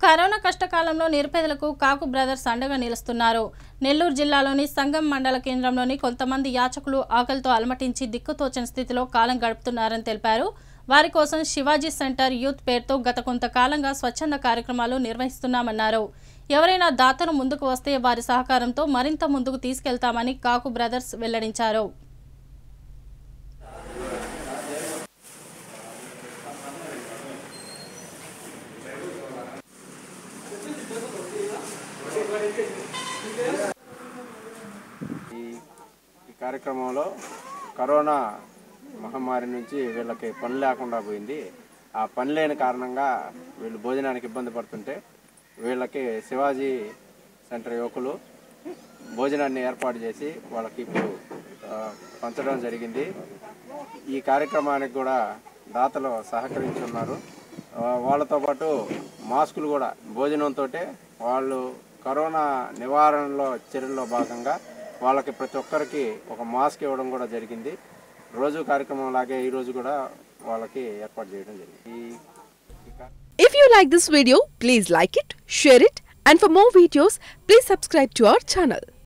Corona కష్టకాలంలో నిరుపేదలకు కాకు బ్రదర్స్ అండగా నిలుస్తున్నారు నెల్లూరు జిల్లాలోని సంగం మండల కేంద్రంలోని కొంతమంది యాచకులు ఆకలితో అలమటించి దిక్కుతోచని స్థితిలో కాలం గడుపుతున్నారని తెలిపారు వారి కోసం శివాజీ సెంటర్ యూత్ పేరుతో గత కొంతకాలంగా స్వచ్ఛంద కార్యక్రమాలు నిర్వహిస్తున్నామన్నారు ఎవరైనా దాతలు ముందుకు వస్తే వారి సహకారంతో మరింత ముందుకు తీసుకెళ్తామని కాకు బ్రదర్స్ వెల్లడించారు ఈ ఈ కార్యక్రమంలో కరోనా మహమ్మారి నుంచి వీళ్ళకి పని లేకుండా పోయింది ఆ పని లేని కారణంగా వీళ్ళు భోజనానికి ఇబ్బంది పడుతుంటే వీళ్ళకి శివాజీ సెంటర్ యువకులు భోజనాన్ని ఏర్పాటు చేసి వాళ్ళకి ఇప్పుడు ఆ, పంచడం జరిగింది ఈ కార్యక్రమానికి కూడా దాతలు సహకరించున్నారు ఆ, వాళ్ళతో పాటు మాస్కులు కూడా భోజనంతో వాళ్ళు కరోనా నివారణలో చర్యల్లో భాగంగా వాళ్ళకి ప్రతి ఒక్కరికి ఒక మాస్క్ ఇవ్వడం కూడా జరిగింది రోజు కార్యక్రమం లాగే ఈ రోజు కూడా వాళ్ళకి ఏర్పాటు చేయడం జరిగింది ఈ ఈ కా- If you like this video, please like it, share it, and for more videos, please subscribe to our channel.